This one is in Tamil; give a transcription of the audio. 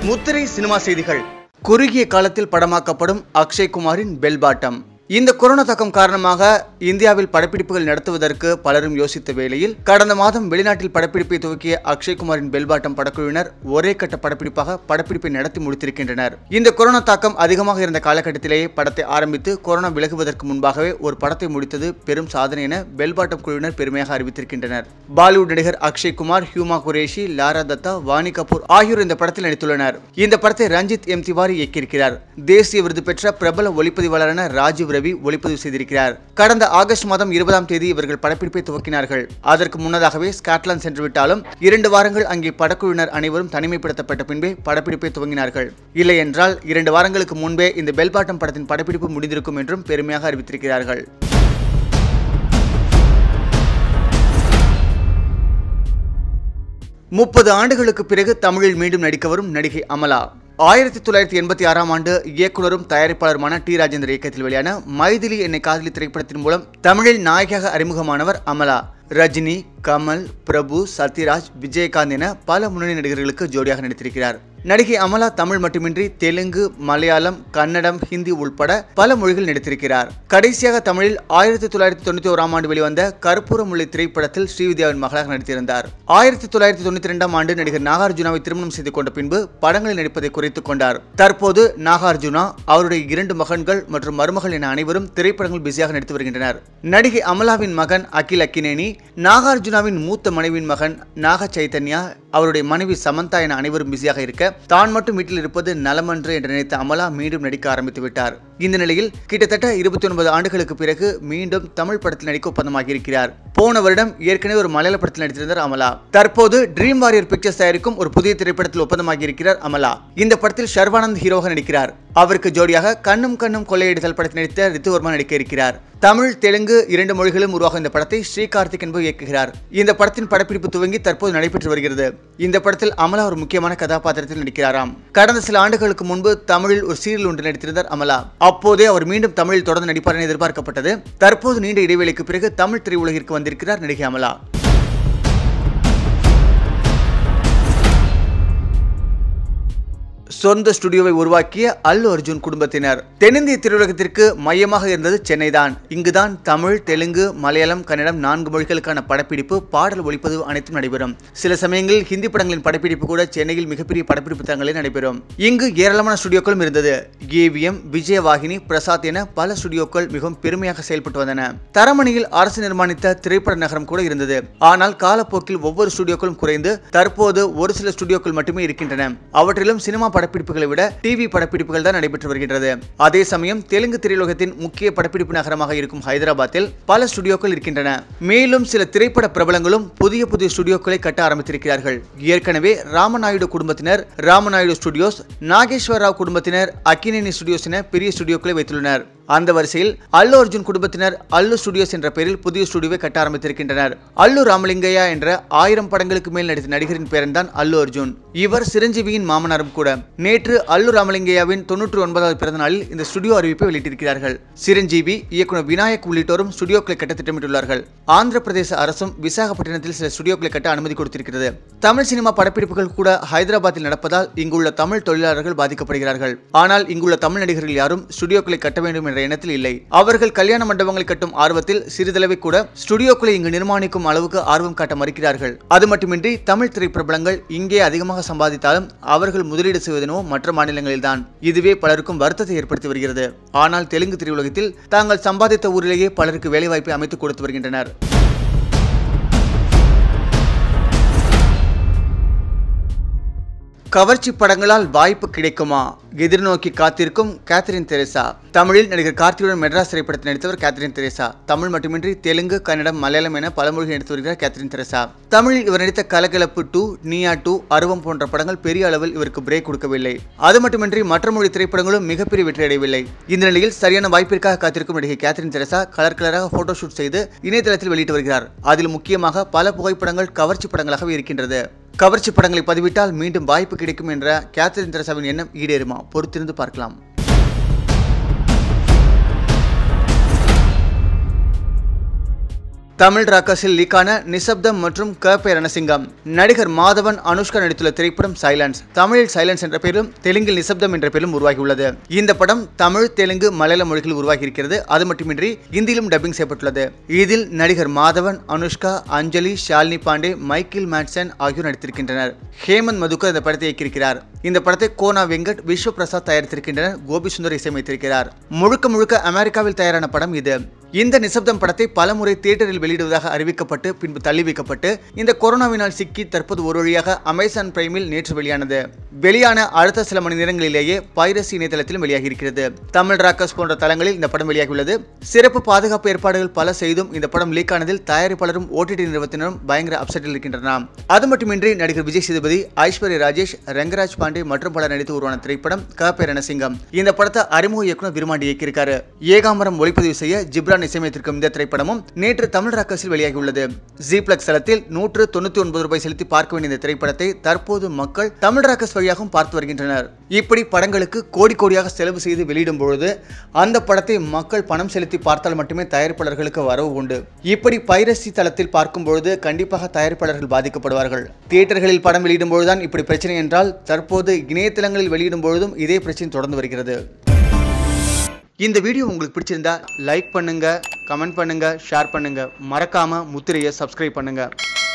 முத்திரை சினிமா செய்திகள் குறுகிய காலத்தில் படமாக்கப்படும் அக்ஷய் குமாரின் பெல்பாட்டம் இந்த கொரோனா தாக்கம் காரணமாக இந்தியாவில் படப்பிடிப்புகள் நடத்துவதற்கு பலரும் யோசித்த வேளையில் கடந்த மாதம் வெளிநாட்டில் படப்பிடிப்பை துவக்கிய அக்ஷய் குமாரின் பெல்பாட்டம் படக்குழுவினர் ஒரே கட்ட படப்பிடிப்பாக படப்பிடிப்பை நடத்தி முடித்திருக்கின்றனர் இந்த கொரோனா தாக்கம் அதிகமாக இருந்த காலகட்டத்திலேயே படத்தை ஆரம்பித்து கொரோனா விலகுவதற்கு முன்பாகவே ஒரு படத்தை முடித்தது பெரும் சாதனை என பெல்பாட்டம் குழுவினர் பெருமையாக அறிவித்திருக்கின்றனர் பாலிவுட் நடிகர் அக்ஷய் குமார் ஹியூமா குரேஷி லாரா தத்தா வாணி கபூர் ஆகியோர் இந்த படத்தில் நடித்துள்ளனர் இந்த படத்தை ரஞ்சித் எம் திவாரி இயக்கியிருக்கிறார் தேசிய விருது பெற்ற பிரபல ஒளிப்பதிவாளரான ராஜீவ் ரவி ஒளிப்பதிவு செய்திருக்கிறார் கடந்த ஆகஸ்ட் மாதம் இருபதாம் தேதி இவர்கள் படப்பிடிப்பை துவக்கினார்கள் அதற்கு முன்னதாகவே ஸ்காட்லாந்து சென்று விட்டாலும் இரண்டு வாரங்கள் அங்கே படக்குழுவினர் அனைவரும் தனிமைப்படுத்தப்பட்ட பின்பே படப்பிடிப்பை துவங்கினார்கள் இல்லை என்றால் இரண்டு வாரங்களுக்கு முன்பே இந்த பெல்பாட்டம் படத்தின் படப்பிடிப்பு முடிந்திருக்கும் என்றும் பெருமையாக அறிவித்திருக்கிறார்கள் முப்பது ஆண்டுகளுக்கு பிறகு தமிழில் மீண்டும் நடிக்க வரும் நடிகை அமலா ஆயிரத்தி தொள்ளாயிரத்தி எண்பத்தி ஆறாம் ஆண்டு இயக்குனரும் தயாரிப்பாளருமான டி ராஜேந்தர் இயக்கத்தில் வெளியான மைதிலி என்னை காதலி திரைப்படத்தின் மூலம் தமிழில் நாயகியாக அறிமுகமானவர் அமலா ரஜினி கமல் பிரபு சத்யராஜ் விஜயகாந்த் என பல முன்னணி நடிகர்களுக்கு ஜோடியாக நடித்திருக்கிறார் நடிகை அமலா தமிழ் மட்டுமின்றி தெலுங்கு மலையாளம் கன்னடம் ஹிந்தி உள்பட பல மொழிகள் நடித்திருக்கிறார் கடைசியாக தமிழில் ஆயிரத்தி தொள்ளாயிரத்தி தொண்ணூத்தி ஓராம் ஆண்டு வெளிவந்த கற்பூரமுல்லை திரைப்படத்தில் ஸ்ரீவித்யாவின் மகளாக நடித்திருந்தார் ஆயிரத்தி தொள்ளாயிரத்தி தொண்ணூத்தி ரெண்டாம் ஆண்டு நடிகர் நாகார்ஜுனாவை திருமணம் செய்து கொண்ட பின்பு படங்களில் நடிப்பதை குறைத்துக் கொண்டார் தற்போது நாகார்ஜுனா அவருடைய இரண்டு மகன்கள் மற்றும் மருமகள் என அனைவரும் திரைப்படங்கள் பிஸியாக நடித்து வருகின்றனர் நடிகை அமலாவின் மகன் அகில் அக்கினேனி நாகார்ஜுனாவின் மூத்த மனைவியின் மகன் நாக சைத்தன்யா அவருடைய மனைவி சமந்தா என அனைவரும் பிஸியாக இருக்க தான் மட்டும் வீட்டில் இருப்பது நலமன்று என்று நினைத்த அமலா மீண்டும் நடிக்க ஆரம்பித்து விட்டார் இந்த நிலையில் கிட்டத்தட்ட இருபத்தி ஒன்பது ஆண்டுகளுக்கு பிறகு மீண்டும் தமிழ் படத்தில் நடிக்க ஒப்பந்தமாகி இருக்கிறார் போன வருடம் ஏற்கனவே ஒரு மலையாள படத்தில் நடித்திருந்தார் அமலா தற்போது ட்ரீம் வாரியர் பிக்சர்ஸ் தயாரிக்கும் ஒரு புதிய திரைப்படத்தில் ஒப்பந்தமாகி இருக்கிறார் அமலா இந்த படத்தில் ஷர்வானந்த் ஹீரோவாக நடிக்கிறார் அவருக்கு ஜோடியாக கண்ணும் கண்ணும் கொள்ளையடித்தல் படத்தில் நடித்த ரித்துவர்மா நடிக்க இருக்கிறார் தமிழ் தெலுங்கு இரண்டு மொழிகளும் உருவாகும் இந்த படத்தை ஸ்ரீ கார்த்திக் என்பவர் இயக்குகிறார் இந்த படத்தின் படப்பிடிப்பு துவங்கி தற்போது நடைபெற்று வருகிறது இந்த படத்தில் அமலா ஒரு முக்கியமான கதாபாத்திரத்தில் நடிக்கிறாராம் கடந்த சில ஆண்டுகளுக்கு முன்பு தமிழில் ஒரு சீரியல் ஒன்று நடித்திருந்தார் அமலா அப்போதே அவர் மீண்டும் தமிழில் தொடர்ந்து நடிப்பார் என எதிர்பார்க்கப்பட்டது தற்போது நீண்ட இடைவெளிக்கு பிறகு தமிழ் திரையுலகிற்கு வந்திருக்கிறார் நடிகை அமலா சொந்த ஸ்டுடியோவை உருவாக்கிய அல்லு அர்ஜுன் குடும்பத்தினர் தென்னிந்திய திரையுலகத்திற்கு மையமாக இருந்தது சென்னை தான் இங்குதான் தமிழ் தெலுங்கு மலையாளம் கன்னடம் நான்கு மொழிகளுக்கான படப்பிடிப்பு பாடல் ஒளிப்பதிவு அனைத்தும் நடைபெறும் சில சமயங்களில் ஹிந்தி படங்களின் படப்பிடிப்பு கூட சென்னையில் மிகப்பெரிய படப்பிடிப்பு தளங்களில் நடைபெறும் இங்கு ஏராளமான ஸ்டுடியோக்களும் இருந்தது ஏவிஎம் விஜயவாகினி பிரசாத் என பல ஸ்டுடியோக்கள் மிகவும் பெருமையாக செயல்பட்டு வந்தன தரமணியில் அரசு நிர்மாணித்த திரைப்பட நகரம் கூட இருந்தது ஆனால் காலப்போக்கில் ஒவ்வொரு ஸ்டுடியோக்களும் குறைந்து தற்போது ஒரு சில ஸ்டுடியோக்கள் மட்டுமே இருக்கின்றன அவற்றிலும் சினிமா படப்பிடிப்புகளை விட டிவி படப்பிடிப்புகள் தான் நடைபெற்று வருகின்றது அதே சமயம் தெலுங்கு திரையுலகத்தின் முக்கிய படப்பிடிப்பு நகரமாக இருக்கும் ஹைதராபாத்தில் பல ஸ்டுடியோக்கள் இருக்கின்றன மேலும் சில திரைப்பட பிரபலங்களும் புதிய புதிய ஸ்டுடியோக்களை கட்ட ஆரம்பித்திருக்கிறார்கள் ஏற்கனவே ராமநாயுடு குடும்பத்தினர் ராமநாயுடு ஸ்டுடியோஸ் நாகேஸ்வர் ராவ் குடும்பத்தினர் அக்கினேனி ஸ்டுடியோஸ் என பெரிய ஸ்டுடியோக்களை வைத்துள்ளனர் அந்த வரிசையில் அல்லு அர்ஜுன் குடும்பத்தினர் அல்லு ஸ்டுடியோஸ் என்ற பெயரில் புதிய ஸ்டுடியோவை கட்ட ஆரம்பித்திருக்கின்றனர் அல்லு ராமலிங்கையா என்ற ஆயிரம் படங்களுக்கு மேல் நடித்த நடிகரின் பெயர் தான் அல்லு அர்ஜுன் இவர் சிரஞ்சீவியின் மாமனாரும் கூட நேற்று அல்லு ராமலிங்கையாவின் தொன்னூற்றி ஒன்பதாவது பிறந்த நாளில் இந்த ஸ்டுடியோ அறிவிப்பை வெளியிட்டிருக்கிறார்கள் சிரஞ்சீவி இயக்குனர் விநாயக் உள்ளிட்டோரும் ஸ்டுடியோக்களை கட்ட திட்டமிட்டுள்ளார்கள் ஆந்திர பிரதேச அரசும் விசாகப்பட்டினத்தில் சில ஸ்டுடியோக்களை கட்ட அனுமதி கொடுத்திருக்கிறது தமிழ் சினிமா படப்பிடிப்புகள் கூட ஹைதராபாத்தில் நடப்பதால் இங்குள்ள தமிழ் தொழிலாளர்கள் பாதிக்கப்படுகிறார்கள் ஆனால் இங்குள்ள தமிழ் நடிகர்கள் யாரும் ஸ்டுடியோக்களை கட்ட வேண்டும் என்ற எண்ணத்தில் இல்லை அவர்கள் கல்யாண மண்டபங்களை கட்டும் ஆர்வத்தில் சிறிதளவை கூட ஸ்டுடியோக்களை இங்கு நிர்மாணிக்கும் அளவுக்கு ஆர்வம் காட்ட மறுக்கிறார்கள் அது மட்டுமின்றி தமிழ் திரைப்பிரபலங்கள் இங்கே அதிகமாக சம்பாதித்தாலும் அவர்கள் முதலீடு செய்வதனோ மற்ற மாநிலங்களில்தான் இதுவே பலருக்கும் வருத்தத்தை ஏற்படுத்தி வருகிறது ஆனால் தெலுங்கு திரையுலகத்தில் தாங்கள் சம்பாதித்த ஊரிலேயே பலருக்கு வேலைவாய்ப்பை அமைத்துக் கொடுத்து வருகின்றனர் கவர்ச்சி படங்களால் வாய்ப்பு கிடைக்குமா எதிர்நோக்கி காத்திருக்கும் கேத்ரின் தெரேசா தமிழில் நடிகர் கார்த்தியுடன் மெட்ராஸ் திரைப்படத்தில் நடித்தவர் கேத்ரின் தெரேசா தமிழ் மட்டுமின்றி தெலுங்கு கன்னடம் மலையாளம் என பல மொழிகள் நடித்து வருகிறார் கேத்ரின் தெரேசா தமிழில் இவர் நடித்த கலகலப்பு டூ நீயா டூ அருவம் போன்ற படங்கள் பெரிய அளவில் இவருக்கு பிரேக் கொடுக்கவில்லை அது மட்டுமின்றி மற்ற மொழி திரைப்படங்களும் மிகப்பெரிய வெற்றி அடையவில்லை இந்த நிலையில் சரியான வாய்ப்பிற்காக காத்திருக்கும் நடிகை கேத்ரின் தெரேசா கலர் கலராக போட்டோ ஷூட் செய்து இணையதளத்தில் வெளியிட்டு வருகிறார் அதில் முக்கியமாக பல புகைப்படங்கள் கவர்ச்சி படங்களாகவே இருக்கின்றது கவர்ச்சி படங்களை பதிவிட்டால் மீண்டும் வாய்ப்பு கிடைக்கும் என்ற கேத்ரின் தெரசாவின் எண்ணம் ஈடேறுமா பொறுத்திருந்து பார்க்கலாம் தமிழ் ராக்கஸில் லீக்கான நிசப்தம் மற்றும் கபே ரணசிங்கம் நடிகர் மாதவன் அனுஷ்கா நடித்துள்ள திரைப்படம் சைலன்ஸ் தமிழில் சைலன்ஸ் என்ற பெயரும் தெலுங்கில் நிசப்தம் என்ற பெயரும் உருவாகியுள்ளது இந்த படம் தமிழ் தெலுங்கு மலையாள மொழிகளில் உருவாகி இருக்கிறது அது மட்டுமின்றி இந்தியிலும் டப்பிங் செய்யப்பட்டுள்ளது இதில் நடிகர் மாதவன் அனுஷ்கா அஞ்சலி ஷாலினி பாண்டே மைக்கேல் மேட்சன் ஆகியோர் நடித்திருக்கின்றனர் ஹேமந்த் மதுக்கர் இந்த படத்தை இயக்கியிருக்கிறார் இந்த படத்தை கோனா வெங்கட் விஸ்வ பிரசாத் தயாரித்திருக்கின்றனர் கோபி சுந்தர் இசையமைத்திருக்கிறார் முழுக்க முழுக்க அமெரிக்காவில் தயாரான படம் இது இந்த நிசப்தம் படத்தை பலமுறை தியேட்டரில் வெளியிடுவதாக அறிவிக்கப்பட்டு பின்பு தள்ளி வைக்கப்பட்டு இந்த கொரோனாவினால் சிக்கி தற்போது ஒரு வழியாக அமேசான் பிரைமில் நேற்று வெளியானது வெளியான அடுத்த சில மணி நேரங்களிலேயே பைரசி இணையதளத்திலும் வெளியாகி இருக்கிறது தமிழ் ராக்கர்ஸ் போன்ற தளங்களில் இந்த படம் வெளியாகியுள்ளது சிறப்பு பாதுகாப்பு ஏற்பாடுகள் பல செய்தும் இந்த படம் லீக் ஆனதில் தயாரிப்பாளரும் ஓடிடி நிறுவனத்தினரும் பயங்கர அப்செட்டில் இருக்கின்றனர் அது மட்டுமின்றி நடிகர் விஜய் சேதுபதி ஐஸ்வர்யா ராஜேஷ் ரங்கராஜ் பாண்டே மற்றும் பலர் நடித்து உருவான திரைப்படம் கபே ரணசிங்கம் இந்த படத்தை அறிமுக இயக்குனர் விருமாண்டி இயக்கியிருக்காரு ஏகாம்பரம் ஒளிப்பதிவு செய்ய ஜிப்ரான் இசையமைத்திருக்கும் இந்த திரைப்படமும் நேற்று தமிழ் ராக்கஸில் வெளியாகியுள்ளது ஜி பிளக்ஸ் தளத்தில் நூற்று தொண்ணூத்தி ஒன்பது ரூபாய் செலுத்தி பார்க்க வேண்டிய இந்த திரைப்படத்தை தற்போது மக்கள் தமிழ் ராக்கஸ் வழியாகவும் பார்த்து வருகின்றனர் இப்படி படங்களுக்கு கோடி கோடியாக செலவு செய்து வெளியிடும் பொழுது அந்த படத்தை மக்கள் பணம் செலுத்தி பார்த்தால் மட்டுமே தயாரிப்பாளர்களுக்கு வரவு உண்டு இப்படி பைரசி தளத்தில் பார்க்கும் பொழுது கண்டிப்பாக தயாரிப்பாளர்கள் பாதிக்கப்படுவார்கள் தியேட்டர்களில் படம் வெளியிடும் பொழுதுதான் இப்படி பிரச்சனை என்றால் தற்போது இணையதளங்களில் வெளியிடும் பொழுதும் இதே பிரச்சனை தொடர்ந்து வருகிறது இந்த வீடியோ உங்களுக்கு பிடிச்சிருந்தா லைக் பண்ணுங்க கமெண்ட் பண்ணுங்க ஷேர் பண்ணுங்க மறக்காம முத்திரையை சப்ஸ்கிரைப் பண்ணுங்க